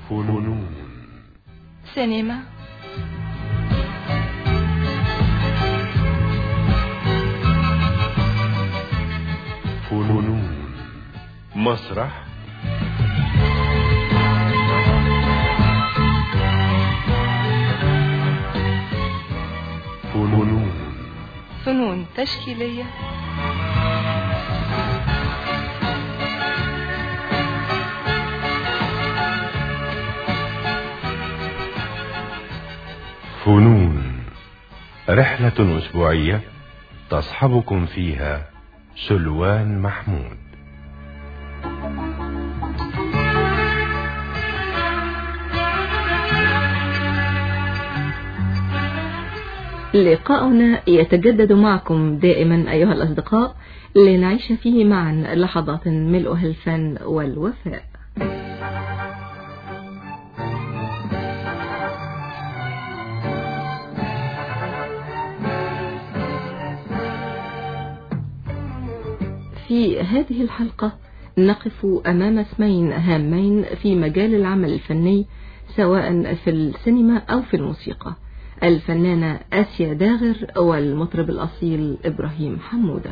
فنون سينما فنون مسرح فنون فنون تشكيلية فنون رحلة أسبوعية تصحبكم فيها سلوان محمود لقاؤنا يتجدد معكم دائما أيها الأصدقاء لنعيش فيه معا لحظات ملؤها الفن والوفاء في هذه الحلقة نقف أمام اسمين هامين في مجال العمل الفني سواء في السينما أو في الموسيقى الفنانة آسيا داغر والمطرب الأصيل إبراهيم حمودة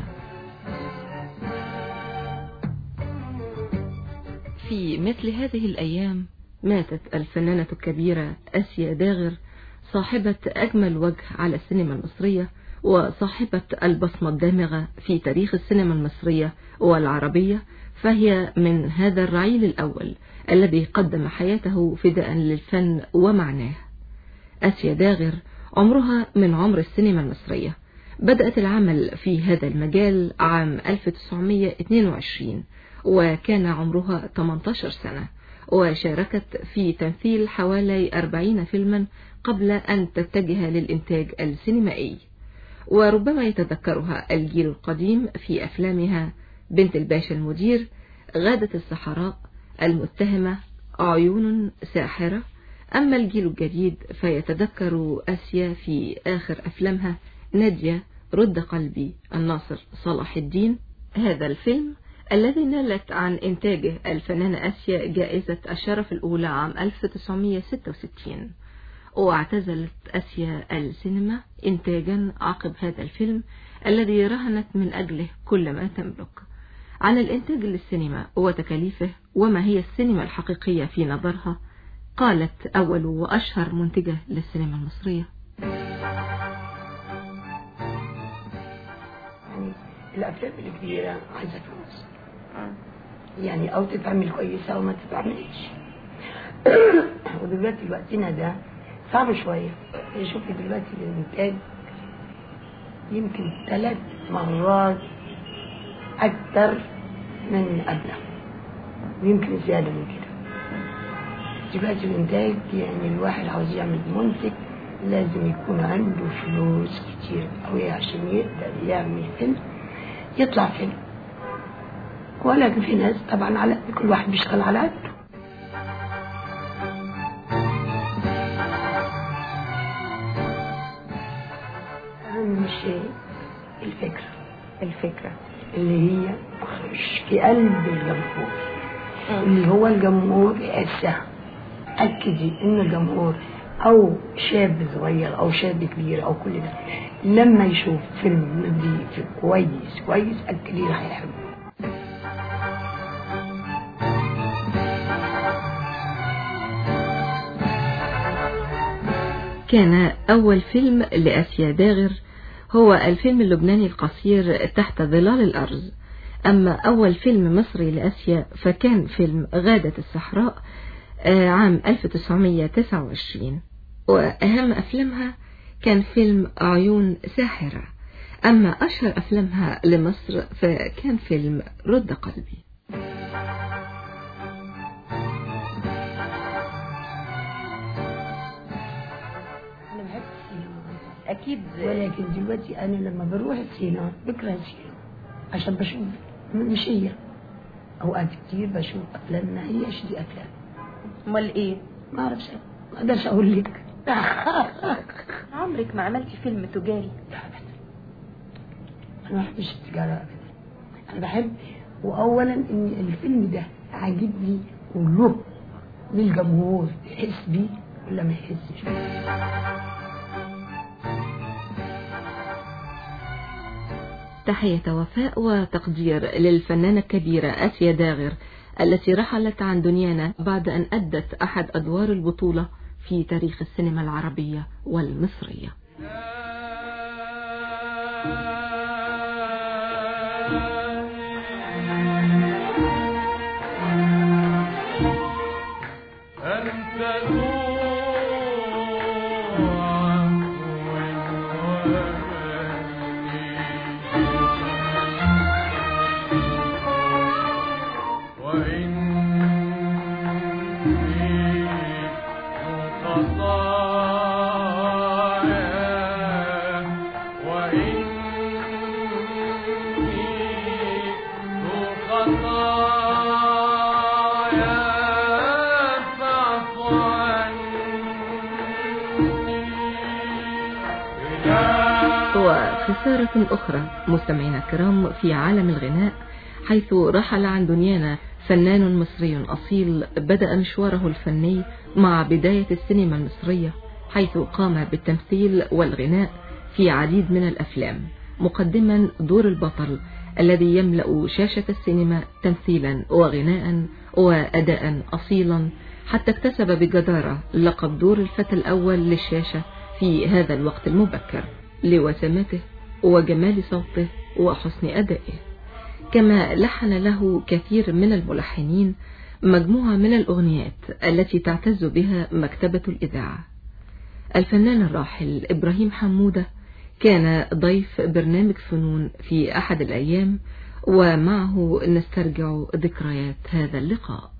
في مثل هذه الأيام ماتت الفنانة الكبيرة آسيا داغر صاحبة أجمل وجه على السينما المصرية وصاحبة البصمة الدامغة في تاريخ السينما المصرية والعربية فهي من هذا الرعيل الأول الذي قدم حياته فداء للفن ومعناه آسيا داغر عمرها من عمر السينما المصرية بدأت العمل في هذا المجال عام 1922 وكان عمرها 18 سنة وشاركت في تمثيل حوالي 40 فيلما قبل أن تتجه للإنتاج السينمائي وربما يتذكرها الجيل القديم في أفلامها بنت الباشا المدير غادة الصحراء المتهمة عيون ساحرة أما الجيل الجديد فيتذكر أسيا في آخر أفلامها نادية رد قلبي الناصر صلاح الدين هذا الفيلم الذي نالت عن إنتاجه الفنانة أسيا جائزة الشرف الأولى عام 1966 واعتزلت أسيا السينما إنتاجا عقب هذا الفيلم الذي رهنت من أجله كل ما تملك عن الإنتاج للسينما وتكاليفه وما هي السينما الحقيقية في نظرها قالت أول وأشهر منتجة للسينما المصرية يعني الأفلام الكبيرة عايزة فلوس يعني أو تتعمل كويسة أو ما تتعملش ودلوقتي وقتنا ده صعب شوية شوفي دلوقتي الإنتاج يمكن ثلاث مرات أكثر من قبله ويمكن زيادة من كده دلوقتي الإنتاج يعني الواحد عاوز يعمل منتج لازم يكون عنده فلوس كتير قوي عشان يقدر يعمل فيلم يطلع فيلم ولكن في ناس طبعا على كل واحد بيشتغل على قده أهم شيء الفكرة الفكرة اللي هي تخش في قلب الجمهور اللي هو الجمهور يحسها أكدي إن الجمهور أو شاب صغير أو شاب كبير أو كل ده لما يشوف فيلم نظيف كويس كويس أكدي هيحبه كان أول فيلم لأسيا داغر هو الفيلم اللبناني القصير تحت ظلال الأرض أما أول فيلم مصري لأسيا فكان فيلم غادة الصحراء عام 1929 وأهم أفلامها كان فيلم عيون ساحرة أما أشهر أفلامها لمصر فكان فيلم رد قلبي أنا بحب السينما أكيد ولكن دلوقتي أنا لما بروح السينما بكره السينما عشان بشوف مش هي أوقات كتير بشوف أفلام ما هيش دي أفلام أمال إيه ما أعرفش ما أقدرش أقول لك عمرك ما عملتي فيلم تجاري أنا ما بحبش التجارة أبدا أنا بحب وأولا إن الفيلم ده عاجبني وله والجمهور يحس بيه ولا ما يحسش بيه تحية وفاء وتقدير للفنانة الكبيرة آسيا داغر التي رحلت عن دنيانا بعد أن أدت أحد أدوار البطولة في تاريخ السينما العربية والمصرية وخسارة أخرى مستمعينا الكرام في عالم الغناء حيث رحل عن دنيانا فنان مصري أصيل بدأ مشواره الفني مع بداية السينما المصرية حيث قام بالتمثيل والغناء في عديد من الأفلام مقدما دور البطل الذي يملأ شاشة السينما تمثيلا وغناء وأداء أصيلا حتى اكتسب بجدارة لقب دور الفتى الأول للشاشة في هذا الوقت المبكر لوسامته وجمال صوته وحسن أدائه كما لحن له كثير من الملحنين مجموعة من الأغنيات التي تعتز بها مكتبة الإذاعة الفنان الراحل إبراهيم حمودة كان ضيف برنامج فنون في أحد الأيام ومعه نسترجع ذكريات هذا اللقاء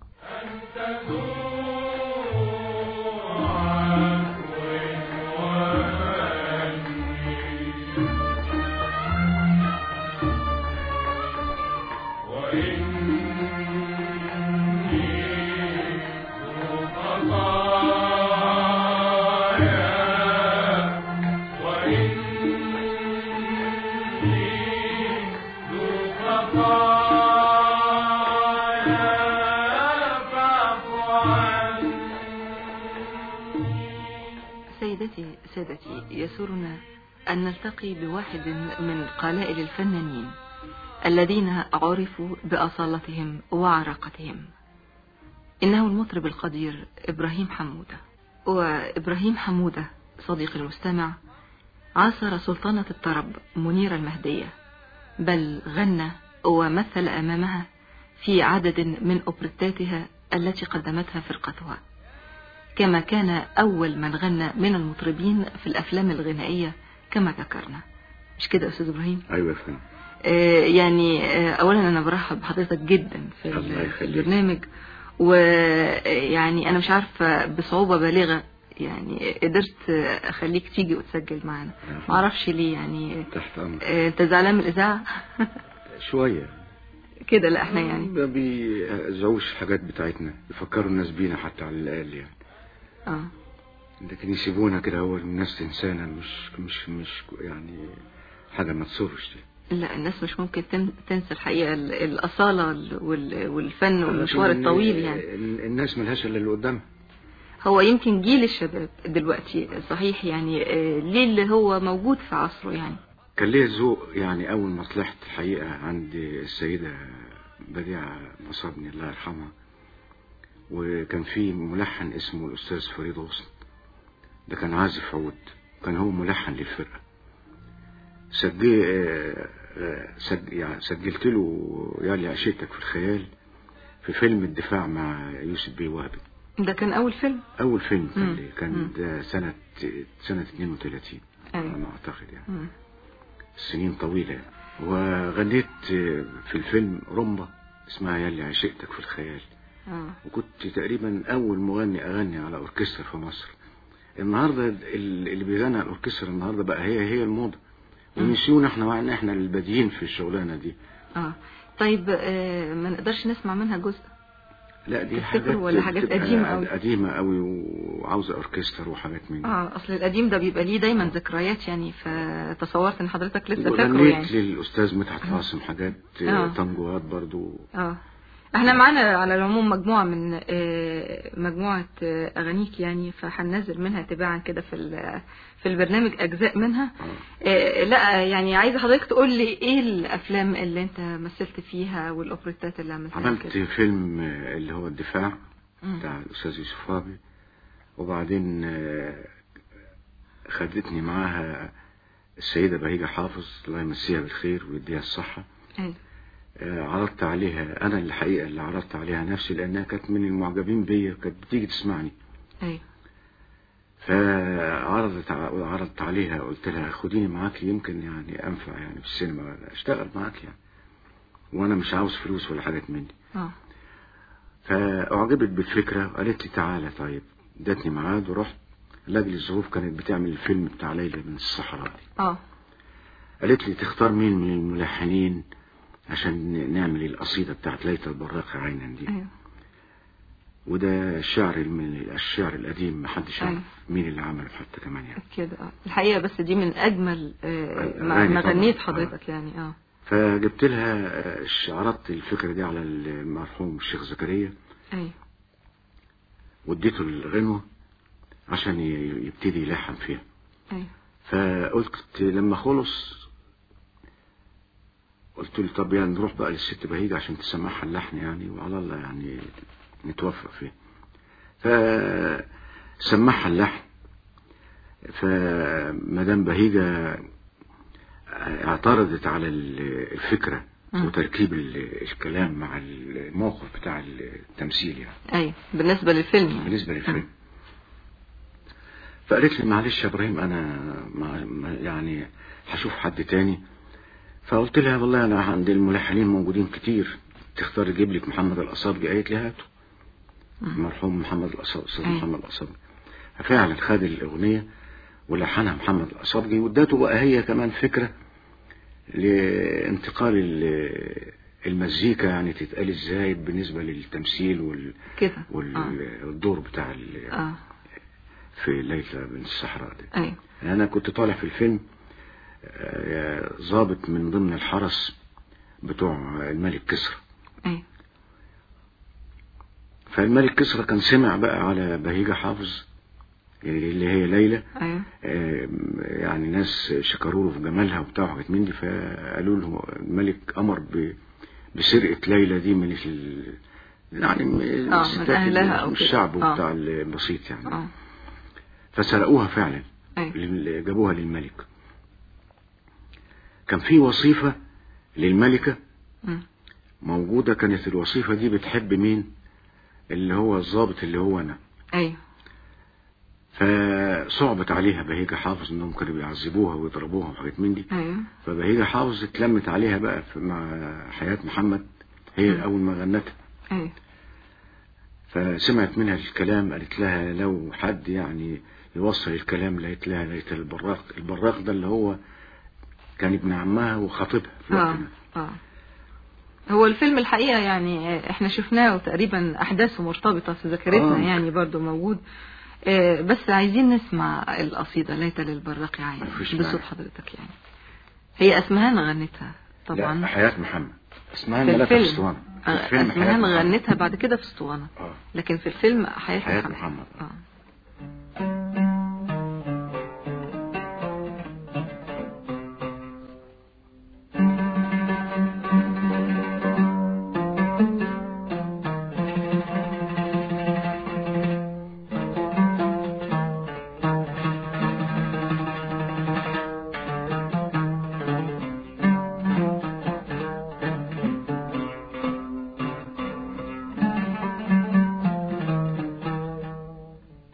سيدتي سادتي يسرنا أن نلتقي بواحد من قلائل الفنانين الذين عرفوا بأصالتهم وعراقتهم إنه المطرب القدير إبراهيم حمودة وإبراهيم حمودة صديق المستمع عاصر سلطانة الطرب منيرة المهدية بل غنى ومثل أمامها في عدد من أوبريتاتها التي قدمتها فرقتها كما كان أول من غنى من المطربين في الأفلام الغنائية كما ذكرنا مش كده أستاذ إبراهيم؟ أيوة يا فندم آه يعني آه أولا أنا برحب بحضرتك جدا في, الله في يخليك. البرنامج ويعني أنا مش عارفة بصعوبة بالغة يعني قدرت أخليك تيجي وتسجل معنا معرفش ليه يعني تحت أمر آه، أنت زعلان من الإذاعة؟ شوية كده لا احنا يعني ما بيزعوش حاجات بتاعتنا يفكروا الناس بينا حتى على الأقل يعني اه لكن يسيبونا كده هو الناس تنسانا مش مش مش يعني حاجة ما تصرش دي لا الناس مش ممكن تن- تنسى الحقيقة ال- الأصالة وال- والفن والمشوار لكن الطويل يعني ال- الناس ملهاش إلا اللي قدامها هو يمكن جيل الشباب دلوقتي صحيح يعني آه، ليه اللي هو موجود في عصره يعني كان ليا ذوق يعني أول ما طلعت الحقيقة عند السيدة بديعة مصابني الله يرحمها وكان في ملحن اسمه الأستاذ فريد غصن ده كان عازف عود كان هو ملحن للفرقة سجل آه، آه، سج... يعني سجلت له يالي عشيتك في الخيال في فيلم الدفاع مع يوسف بيه وهبي ده كان أول فيلم أول فيلم كان مم. لي كان مم. ده سنة سنة 32 أيوة. على ما أعتقد يعني مم. سنين طويلة يعني. وغنيت في الفيلم رمبة اسمها يالي عشقتك في الخيال اه وكنت تقريبا أول مغني أغني على أوركسترا في مصر النهاردة ال- اللي بيغني على الأوركسترا النهاردة بقى هي هي الموضة ونسيونا احنا مع ان احنا البادئين في الشغلانة دي اه طيب آه، ما نقدرش نسمع منها جزء لا دي تفتكر حاجات ولا حاجات بتبقى قديمة أوي؟ قديمة قوي وعاوزة أوركسترا وحاجات من دي اه اصل القديم ده بيبقى ليه دايما ذكريات يعني فتصورت ان حضرتك لسه فاكره وغنيت يعني للأستاذ مدحت عاصم حاجات آه. تنجوهات برضو اه احنا معانا على العموم مجموعة من آه، مجموعة آه، اغانيك يعني فهننزل منها تباعا كده في ال- في البرنامج اجزاء منها آه، لا يعني عايزة حضرتك تقول لي ايه الافلام اللي انت مثلت فيها والاوبريتات اللي عملتها عملت كده فيلم آه، اللي هو الدفاع مم. بتاع الأستاذ يوسف فاضي وبعدين آه، خدتني معاها السيدة بهيجة حافظ الله يمسيها بالخير ويديها الصحة ايوه آه، عرضت عليها أنا الحقيقة اللي عرضت عليها نفسي لأنها كانت من المعجبين بيا كانت بتيجي تسمعني ايوه فعرضت ع- عرضت عليها قلت لها خديني معاك يمكن يعني أنفع يعني في السينما أشتغل معاك يعني وأنا مش عاوز فلوس ولا حاجات من دي اه فأعجبت بالفكرة وقالت لي تعالى طيب ادتني ميعاد ورحت لاجل الظروف كانت بتعمل الفيلم بتاع ليلى من الصحراء دي اه قالت لي تختار مين من الملحنين عشان ن- نعمل القصيدة بتاعت ليلة البراق عينا دي ايوه وده الشعر من الشعر القديم محدش أيوة. يعرف مين اللي عمله حتى كمان يعني كده اه الحقيقة بس دي من اجمل آه، ما أغاني ما طبعاً. غنيت آه. حضرتك يعني اه فجبت لها آه، ش- عرضت الفكرة دي على المرحوم الشيخ زكريا ايوه واديته الغنوة عشان ي- يبتدي يلحن فيها ايوه فقلت لما خلص قلت له طب يعني نروح بقى للست بهيجة عشان تسمعها اللحن يعني وعلى الله يعني نتوفق فيه فسمعها اللحن فمدام بهيجة اعترضت على ال- الفكرة مم. وتركيب ال- الكلام مع الموقف بتاع التمثيل يعني ايوه بالنسبة للفيلم يعني. بالنسبة للفيلم فقالت لي معلش يا ابراهيم انا ما ما- يعني هشوف حد تاني فقلت لها والله انا عندي الملحنين موجودين كتير تختار تجيب لك محمد القصابجي قالت لي هاته المرحوم محمد القصابجي استاذ أيوة. محمد القصابجي ففعلا خد الاغنيه ولحنها محمد القصابجي واداته بقى هي كمان فكره لانتقال ال- المزيكا يعني تتقال ازاي بالنسبه للتمثيل وال كده اه والدور بتاع ال- اه في ليلى بن الصحراء دي ايوه انا كنت طالع في الفيلم آه، ضابط من ضمن الحرس بتوع الملك كسرى ايوه فالملك كسرى كان سمع بقى على بهيجة حافظ اللي هي ليلى ايوه آه، يعني ناس شكروا له في جمالها وبتاع وحاجات من دي فقالوا له الملك امر ب- بسرقه ليلى دي من ال يعني من من الستات أهلها أو من كده. الشعب آه. وبتاع البسيط يعني اه فسرقوها فعلا ايوه لل- جابوها للملك كان في وظيفة للملكة مم. موجودة كانت الوظيفة دي بتحب مين اللي هو الضابط اللي هو أنا ايوه فصعبت عليها بهيجة حافظ انهم كانوا بيعذبوها ويضربوها وحاجات من دي ايوه فبهيجة حافظ اتلمت عليها بقى في- مع حياة محمد هي أول ما غنتها ايوه فسمعت منها الكلام قالت لها لو حد يعني يوصل الكلام لقيت لها لقيت البراق البراق ده اللي هو كان ابن عمها وخطيبها في اه الوقت ده اه هو الفيلم الحقيقة يعني احنا شفناه وتقريبا احداثه مرتبطة في ذاكرتنا آه. يعني برضو موجود آه، بس عايزين نسمع القصيدة ليت للبراق عين مفيش بصوت مانع. حضرتك يعني هي اسمهان غنتها لا طبعا حياة محمد اسمها في الملاك في الفيلم اسطوانة في آه، الفيلم حياة اسمهان محمد. غنتها بعد كده في اسطوانة اه لكن في الفيلم حياة, حياة محمد, محمد. اه يا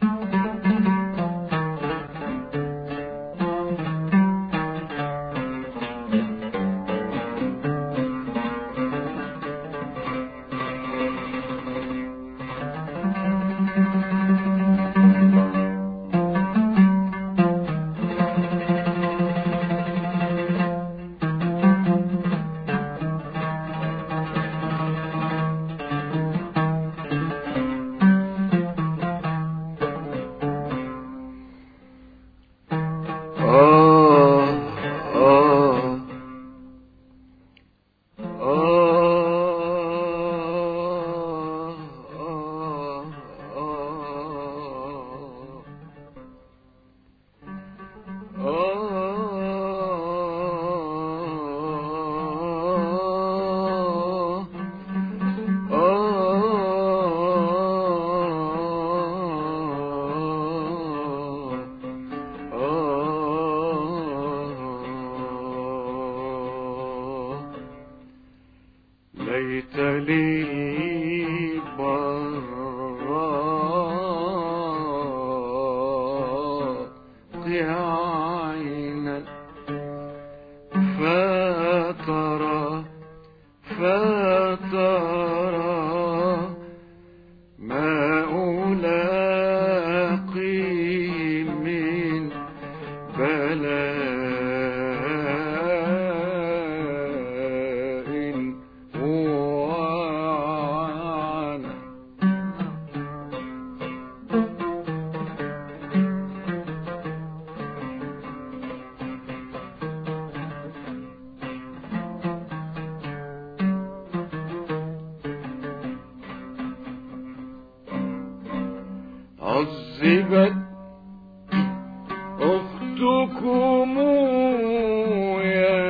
عينا فترى فترى ما ألاقي من بلاء وعنا عذبت أختكم يا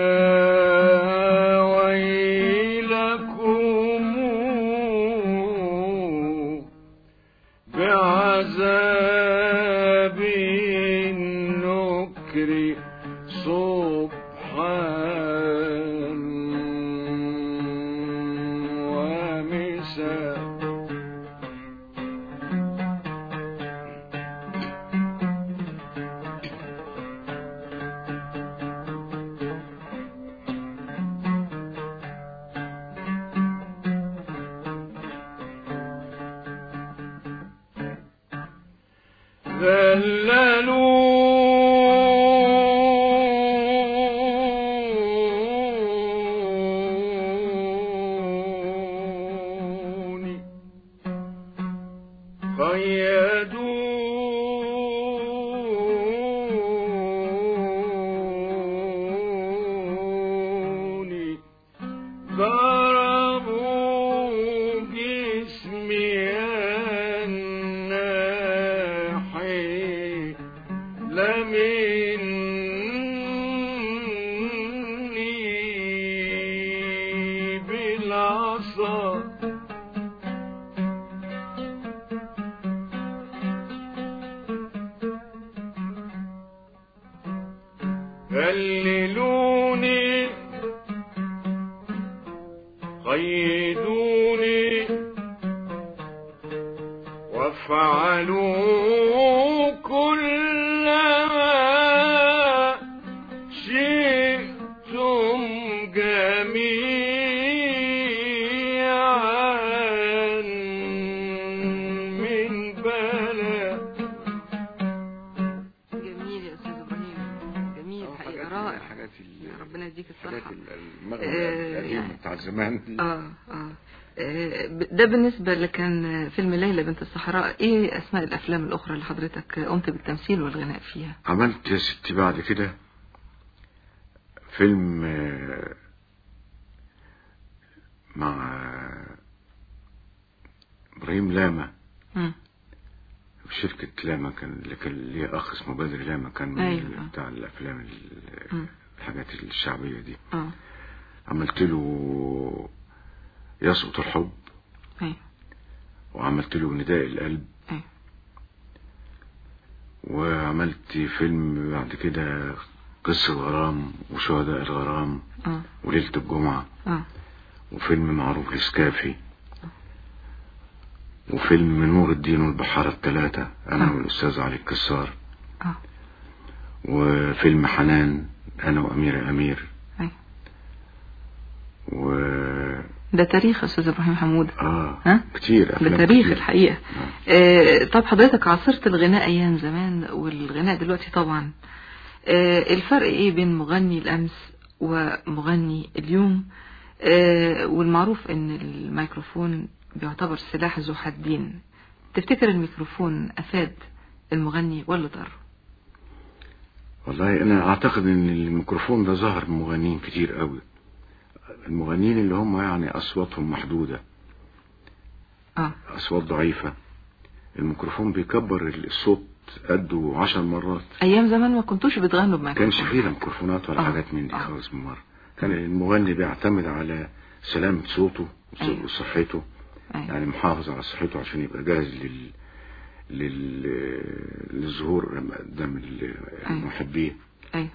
ويلكم بعذاب النكر صبحا ومساء ذللوني قيدوني ضربوا جسمي الناحي لمني بالعصا هللوني قيدوني وافعلوا كل ما شئتم جميعا من بلاء جميل يا استاذ ابراهيم جميل حقيقه رائع الحاجات ال- ربنا يديك الحاجات الصحه ال- المغرب آه، القديم يعني- بتاع زمان دي. اه اه آه، ده بالنسبة لكان فيلم ليلى بنت الصحراء ايه اسماء الافلام الاخرى اللي حضرتك قمت بالتمثيل والغناء فيها عملت يا ستي بعد كده فيلم آه، مع ابراهيم لاما مم. في شركة لاما كان اللي كان ليه أخ اسمه بدر لاما كان من أيوة. ال- بتاع الأفلام ال- مم. الحاجات الشعبية دي اه عملت له يسقط الحب ايوه وعملت له نداء القلب ايوه وعملت فيلم بعد كده قصة غرام وشهداء الغرام اه وليلة الجمعة اه وفيلم معروف لسكافي وفيلم نور الدين والبحارة الثلاثة أنا آه. والأستاذ علي الكسار اه وفيلم حنان أنا وأمير أمير ايوه و ده تاريخ يا استاذ ابراهيم حمود آه ها؟ كتير ده أفلام تاريخ كتير. الحقيقة آه طب حضرتك عاصرت الغناء ايام زمان والغناء دلوقتي طبعا آه الفرق ايه بين مغني الامس ومغني اليوم آه والمعروف ان الميكروفون بيعتبر سلاح ذو حدين تفتكر الميكروفون افاد المغني ولا ضره والله أنا أعتقد إن الميكروفون ده ظهر مغنيين كتير قوي المغنيين اللي هم يعني أصواتهم محدودة اه أصوات ضعيفة الميكروفون بيكبر الصوت قده عشر مرات ايام زمان ما كنتوش بتغنوا ما بميكروفون كانش فيه لا ميكروفونات ولا آه. حاجات من دي آه. خالص من مرة كان المغني بيعتمد على سلامة صوته أيوة. وصحته أيوة. يعني محافظ على صحته عشان يبقى جاهز لل لل للظهور قدام ال- المحبين ايوه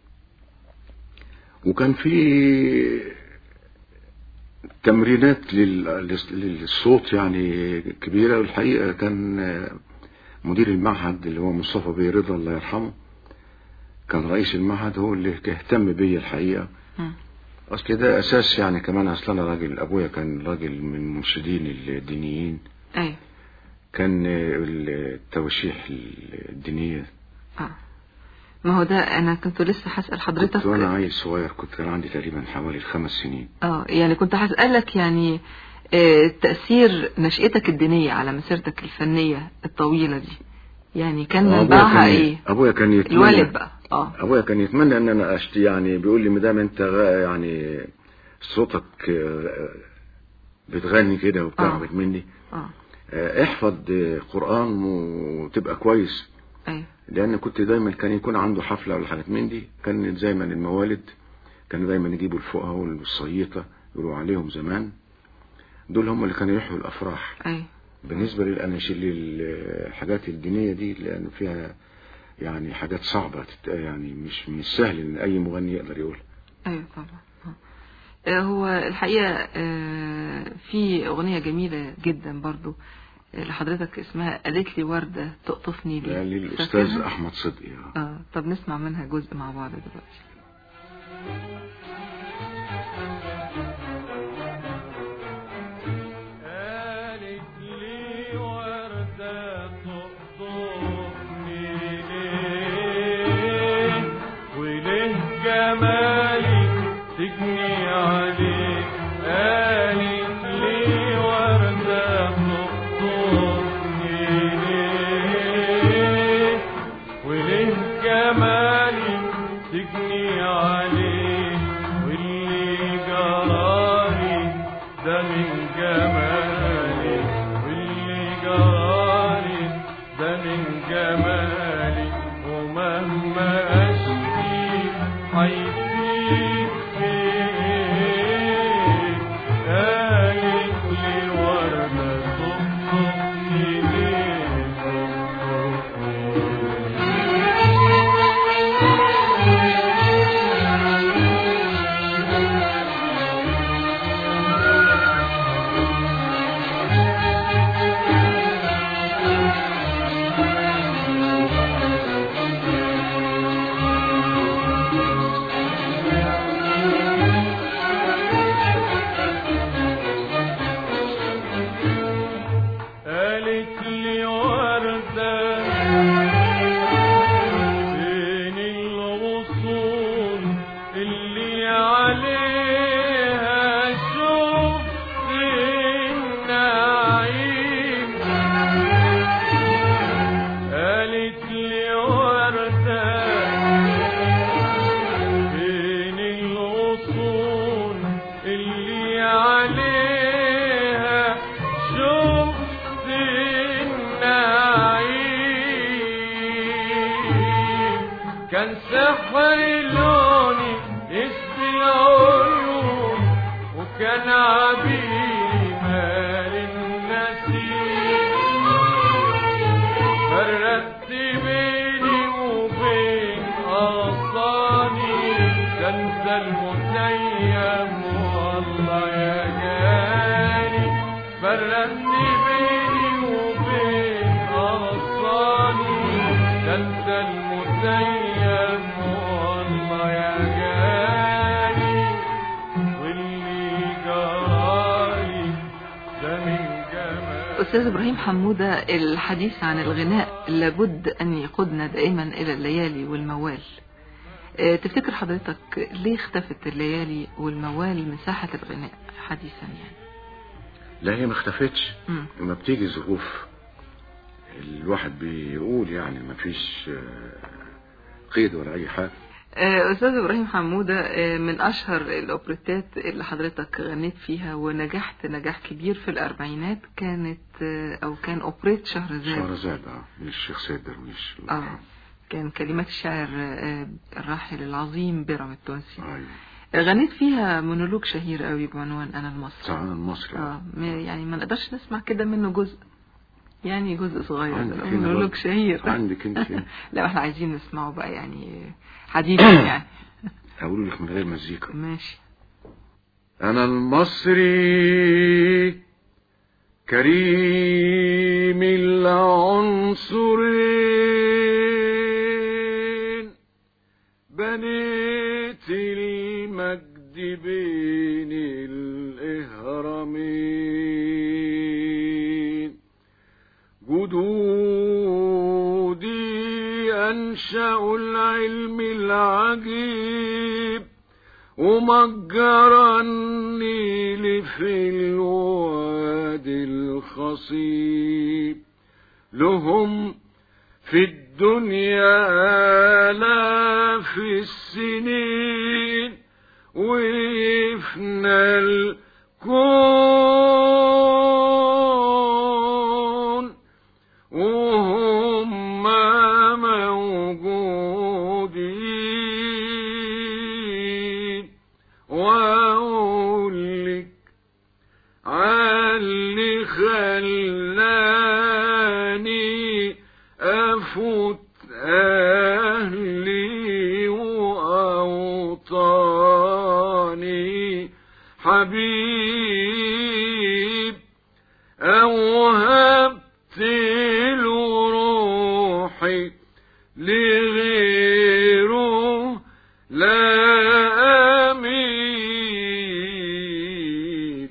وكان في تمرينات لل- للصوت يعني كبيرة والحقيقة كان مدير المعهد اللي هو مصطفى بيه رضا الله يرحمه كان رئيس المعهد هو اللي اهتم بيا الحقيقة مم. اصل ده اساس يعني كمان اصل انا راجل ابويا كان راجل من المرشدين الدينيين ايوه كان التوشيح الدينية اه ما هو ده انا كنت لسه هسأل حضرتك كنت وانا عيل صغير كنت كان عندي تقريبا حوالي خمس سنين اه يعني كنت هسألك يعني آه، تأثير نشأتك الدينية على مسيرتك الفنية الطويلة دي يعني كان أبويا منبعها كان- ايه ابويا كان يتمنى الوالد بقى اه ابويا كان يتمنى ان انا اشتي يعني بيقول لي مدام انت غا- يعني صوتك آه، بتغني كده آه. وبتعمل مني اه آه، احفظ آه، قرآن وتبقى كويس ايوه لان كنت دايما كان يكون عنده حفلة ولا حاجات من دي كان دايما الموالد كانوا دايما يجيبوا الفقهاء والصييطة يقولوا عليهم زمان دول هم اللي كانوا يحيوا الافراح ايوه بالنسبة للأناشيد للحاجات الدينية دي لأن فيها يعني حاجات صعبة تت- يعني مش مش سهل إن أي مغني يقدر يقولها ايوه طبعا آه. آه، هو الحقيقة آه، في أغنية جميلة جدا برضو آه، لحضرتك اسمها قالت لي وردة تقطفني ليه يعني للأستاذ فاكرها؟ أحمد صدقي آه. اه طب نسمع منها جزء مع بعض دلوقتي قالت لي وردة تقطفني ليه وليه جمالك تجني عليه قالت لي وردة تقطفني ليه وليه جمالك تجني عليه واللي جرالي ده من جمالي واللي جرالي ده من جمالي ومهما اشكي حيفيد فيك قالت لي وردة تخطفني ليه تخطفني قالت لي وردة بين الغصون اللي عليها شفت النعيم قالت لي وردة بين الغصون اللي عليها شفت النعيم كان سحر لوني يشفي العيون وكان عبيري مال النسيم فرقت بيني وبين أغصاني تنسى المتيم والله يا جاني فرقت بيني وبين أغصاني تنسى المتيم والله يا جاني واللي جرالي ده من جمال أستاذ إبراهيم حمودة الحديث عن الغناء لابد أن يقودنا دائما إلى الليالي والموال آه، تفتكر حضرتك ليه اختفت الليالي والموال من ساحة الغناء حديثا يعني لا هي ما اختفتش مم. لما بتيجي ظروف الواحد بيقول يعني ما فيش آه، قيد ولا أي حاجة آه، أستاذ إبراهيم حمودة آه، من أشهر الأوبريتات اللي حضرتك غنيت فيها ونجحت نجاح كبير في الأربعينات كانت آه، أو كان أوبريت شهرزاد شهرزاد اه من الشيخ سيد درويش الله آه يرحمه. كان كلمات الشاعر آه، الراحل العظيم بيرام التونسي ايوه غنيت فيها مونولوج شهير قوي بعنوان أنا المصري سعادة المصري اه ما- يعني ما نقدرش نسمع كده منه جزء يعني جزء صغير عندك ده هنا مونولوج برضه. شهير عندك انت هنا. لا احنا عايزين نسمعه بقى يعني حديثا يعني اقول لك من غير مزيكا ماشي أنا المصري كريم العنصرين بين الإهرامين جدودي أنشأوا العلم العجيب ومجر النيل في الوادي الخصيب لهم في الدنيا آلاف السنين ويفنى الكون وهم موجودين وأقول لك علي خلاني أفوت أهلي وأوطاني حبيب أوهبت له روحي لغيره لا أميل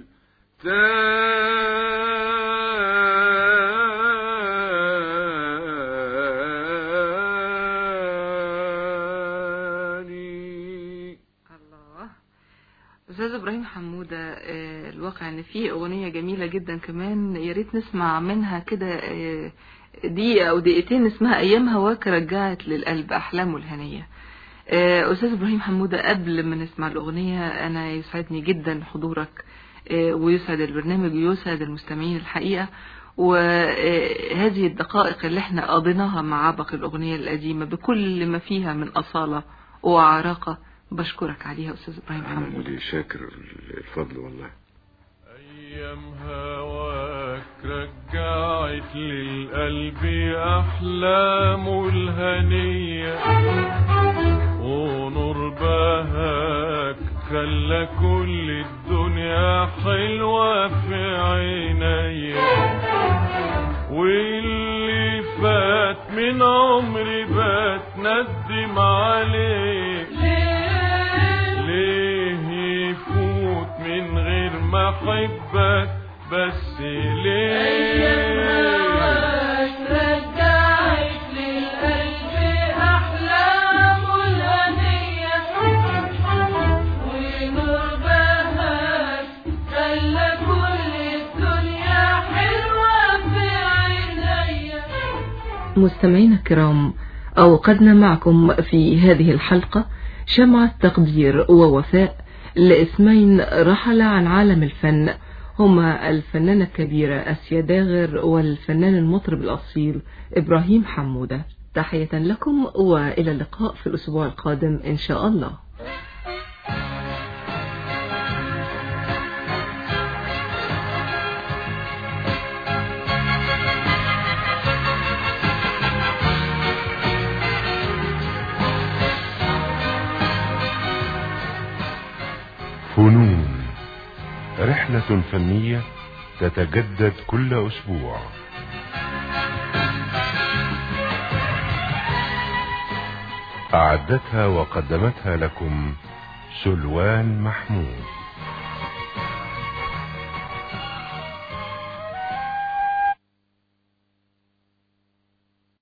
تاني الله استاذ ابراهيم حموده آه، الواقع ان في اغنيه جميله جدا كمان يا ريت نسمع منها كده آه، دقيقه او دقيقتين اسمها ايام هواك رجعت للقلب احلامه الهنيه آه، استاذ ابراهيم حموده قبل ما نسمع الاغنيه انا يسعدني جدا حضورك آه، ويسعد البرنامج ويسعد المستمعين الحقيقه وهذه الدقائق اللي احنا قضيناها مع عبق الأغنية القديمة بكل ما فيها من أصالة وعراقة بشكرك عليها أستاذ إبراهيم أنا حمود اللي شاكر الفضل والله أيام هواك رجعت للقلب أحلامه الهنية ونور بهاك خلى كل الدنيا حلوة في عينيا واللي فات من عمري بتندم عليه ليه يفوت من غير ما احبك بس ليه رجعت للقلب أحلامه الهنية ونور بهاك خلى كل الدنيا حلوة في عينيا مستمعينا الكرام أوقدنا معكم في هذه الحلقة شمعة تقدير ووفاء لاسمين رحل عن عالم الفن هما الفنانة الكبيرة أسيا داغر والفنان المطرب الأصيل إبراهيم حمودة تحية لكم وإلى اللقاء في الأسبوع القادم إن شاء الله فنون رحلة فنية تتجدد كل أسبوع أعدتها وقدمتها لكم سلوان محمود